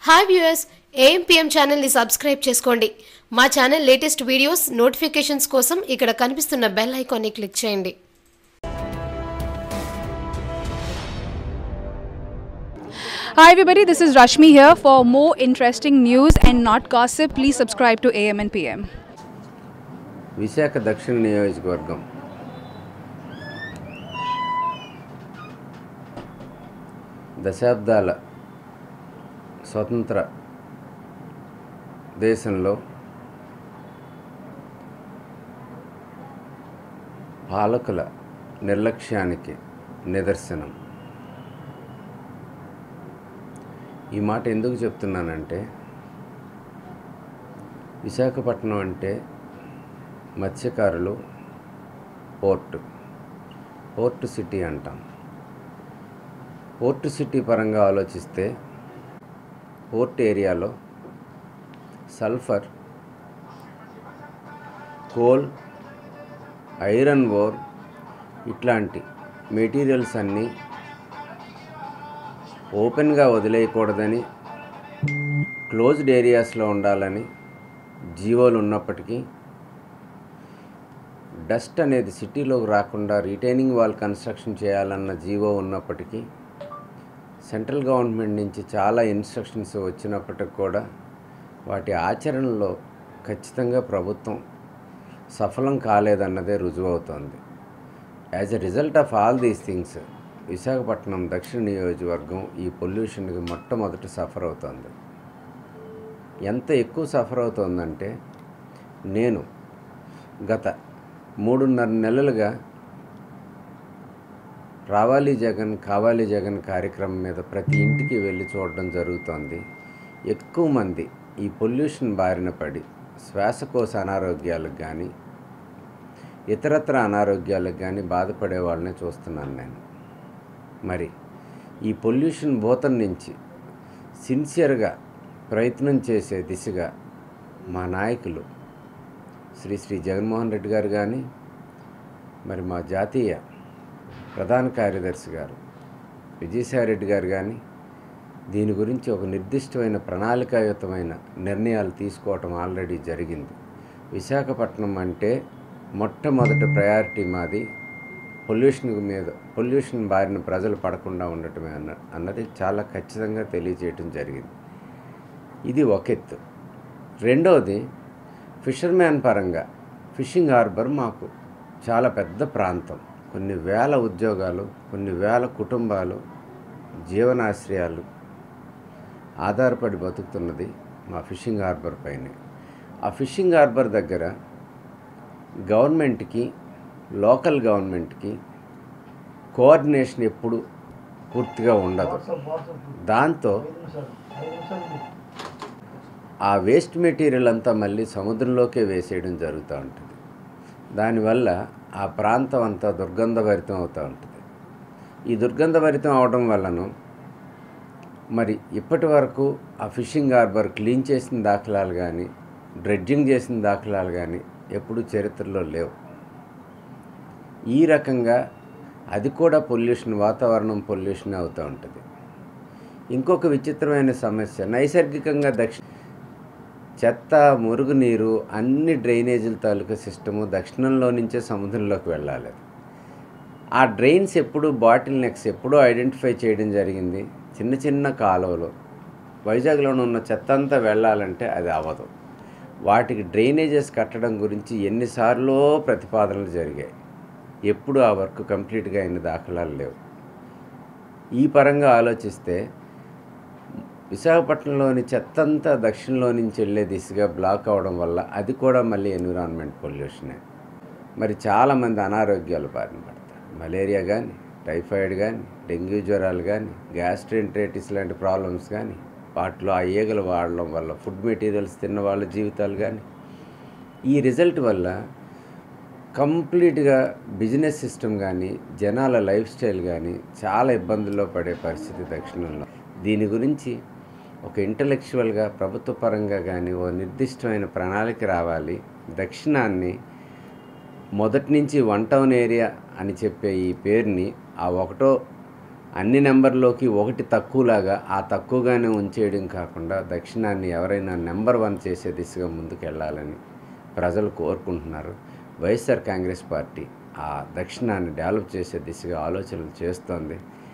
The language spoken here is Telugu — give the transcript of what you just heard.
హాయ్ వ్యూయర్స్ ఏఎంపీఎం ఛానల్ని సబ్స్క్రైబ్ చేసుకోండి మా ఛానల్ లేటెస్ట్ వీడియోస్ నోటిఫికేషన్స్ కోసం ఇక్కడ కనిపిస్తున్న బెల్ ఐకాన్ని క్లిక్ చేయండి Hi everybody, this is Rashmi here. For more interesting news and not gossip, please subscribe to AM and PM. Visakha దక్షిణ నియోజకవర్గం దశాబ్దాల స్వతంత్ర దేశంలో పాలకుల నిర్లక్ష్యానికి నిదర్శనం ఈ మాట ఎందుకు చెప్తున్నానంటే విశాఖపట్నం అంటే మత్స్యకారులు పోర్ట్ పోర్ట్ సిటీ అంటాం పోర్ట్ సిటీ పరంగా ఆలోచిస్తే పోర్ట్ ఏరియాలో సల్ఫర్ కోల్ ఐరన్ ఓర్ ఇట్లాంటి మెటీరియల్స్ అన్నీ ఓపెన్గా వదిలేయకూడదని క్లోజ్డ్ ఏరియాస్లో ఉండాలని జీవోలు ఉన్నప్పటికీ డస్ట్ అనేది సిటీలోకి రాకుండా రిటైనింగ్ వాల్ కన్స్ట్రక్షన్ చేయాలన్న జీవో ఉన్నప్పటికీ సెంట్రల్ గవర్నమెంట్ నుంచి చాలా ఇన్స్ట్రక్షన్స్ వచ్చినప్పటికి కూడా వాటి ఆచరణలో ఖచ్చితంగా ప్రభుత్వం సఫలం కాలేదన్నదే రుజువు అవుతోంది as a result of all these things Visakhapatnam దక్షిణ నియోజకవర్గం ఈ పొల్యూషన్కి మొట్టమొదటి సఫర్ అవుతోంది ఎంత ఎక్కువ సఫర్ అవుతోందంటే నేను గత మూడున్నర నెలలుగా రావాలి జగన్ కావాలి జగన్ కార్యక్రమం మీద ప్రతి ఇంటికి వెళ్ళి చూడడం జరుగుతోంది ఎక్కువ మంది ఈ పొల్యూషన్ బారిన పడి శ్వాసకోశ అనారోగ్యాలకు కానీ ఇతరత్ర అనారోగ్యాలకు కానీ బాధపడే వాళ్ళని చూస్తున్నాను నేను మరి ఈ పొల్యూషన్ భూతం నుంచి సిన్సియర్గా ప్రయత్నం చేసే దిశగా మా నాయకులు శ్రీ శ్రీ జగన్మోహన్ రెడ్డి గారు కానీ మరి మా జాతీయ ప్రధాన కార్యదర్శి గారు విజయసాయిరెడ్డి గారు కానీ దీని గురించి ఒక నిర్దిష్టమైన ప్రణాళికాయుతమైన నిర్ణయాలు తీసుకోవటం ఆల్రెడీ జరిగింది విశాఖపట్నం అంటే మొట్టమొదటి ప్రయారిటీ మాది పొల్యూషన్ మీద పొల్యూషన్ బారిన ప్రజలు పడకుండా ఉండటమే అన్న అన్నది చాలా ఖచ్చితంగా తెలియజేయటం జరిగింది ఇది ఒక ఎత్తు రెండవది ఫిషర్మ్యాన్ పరంగా ఫిషింగ్ హార్బర్ మాకు చాలా పెద్ద ప్రాంతం కొన్ని వేల ఉద్యోగాలు కొన్ని వేల కుటుంబాలు జీవనాశ్రయాలు ఆధారపడి బతుకుతున్నది మా ఫిషింగ్ హార్బర్ పైనే ఆ ఫిషింగ్ హార్బర్ దగ్గర గవర్నమెంట్కి లోకల్ గవర్నమెంట్కి కోఆర్డినేషన్ ఎప్పుడు పూర్తిగా ఉండదు దాంతో ఆ వేస్ట్ మెటీరియల్ అంతా మళ్ళీ సముద్రంలోకే వేసేయడం జరుగుతూ ఉంటుంది దానివల్ల ఆ ప్రాంతం అంతా దుర్గంధభరితం అవుతూ ఉంటుంది ఈ దుర్గంధభరితం అవడం వల్లను మరి ఇప్పటి వరకు ఆ ఫిషింగ్ హార్బర్ క్లీన్ చేసిన దాఖలాలు కానీ డ్రెడ్జింగ్ చేసిన దాఖలాలు కానీ ఎప్పుడూ చరిత్రలో లేవు ఈ రకంగా అది కూడా పొల్యూషన్ వాతావరణం పొల్యూషన్ అవుతూ ఉంటుంది ఇంకొక విచిత్రమైన సమస్య నైసర్గికంగా దక్షిణ చెత్త మురుగునీరు అన్ని డ్రైనేజీల తాలూకా సిస్టము దక్షిణంలో నుంచే సముద్రంలోకి వెళ్ళాలి ఆ డ్రైన్స్ ఎప్పుడు బాటిల్ నెక్స్ ఎప్పుడూ ఐడెంటిఫై చేయడం జరిగింది చిన్న చిన్న కాలువలు వైజాగ్లో ఉన్న చెత్త అంతా వెళ్ళాలంటే అది అవ్వదు వాటికి డ్రైనేజెస్ కట్టడం గురించి ఎన్నిసార్లు ప్రతిపాదనలు జరిగాయి ఎప్పుడు ఆ వర్క్ కంప్లీట్గా అయిన దాఖలాలు లేవు ఈ పరంగా ఆలోచిస్తే విశాఖపట్నంలోని చెత్త అంతా దక్షిణలో నుంచి వెళ్ళే దిశగా బ్లాక్ అవడం వల్ల అది కూడా మళ్ళీ ఎన్విరాన్మెంట్ పొల్యూషనే మరి చాలామంది అనారోగ్యాలు బారిన పడతారు మలేరియా కానీ టైఫాయిడ్ కానీ డెంగ్యూ జ్వరాలు కానీ గ్యాస్ట్రెంట్రైటిస్ లాంటి ప్రాబ్లమ్స్ కానీ వాటిలో ఆ ఈగలు వాడడం వల్ల ఫుడ్ మెటీరియల్స్ తిన్న వాళ్ళ జీవితాలు కానీ ఈ రిజల్ట్ వల్ల కంప్లీట్గా బిజినెస్ సిస్టమ్ కానీ జనాల లైఫ్ స్టైల్ కానీ చాలా ఇబ్బందుల్లో పడే పరిస్థితి దక్షిణంలో దీని గురించి ఒక ఇంటలెక్చువల్గా ప్రభుత్వ పరంగా కానీ ఓ నిర్దిష్టమైన ప్రణాళిక రావాలి దక్షిణాన్ని మొదటి నుంచి వన్ టౌన్ ఏరియా అని చెప్పే ఈ పేరుని ఆ ఒకటో అన్ని నెంబర్లోకి ఒకటి తక్కువలాగా ఆ తక్కువగానే ఉంచేయడం కాకుండా దక్షిణాన్ని ఎవరైనా నెంబర్ వన్ చేసే దిశగా ముందుకెళ్ళాలని ప్రజలు కోరుకుంటున్నారు వైఎస్ఆర్ కాంగ్రెస్ పార్టీ ఆ దక్షిణాన్ని డెవలప్ చేసే దిశగా ఆలోచనలు చేస్తోంది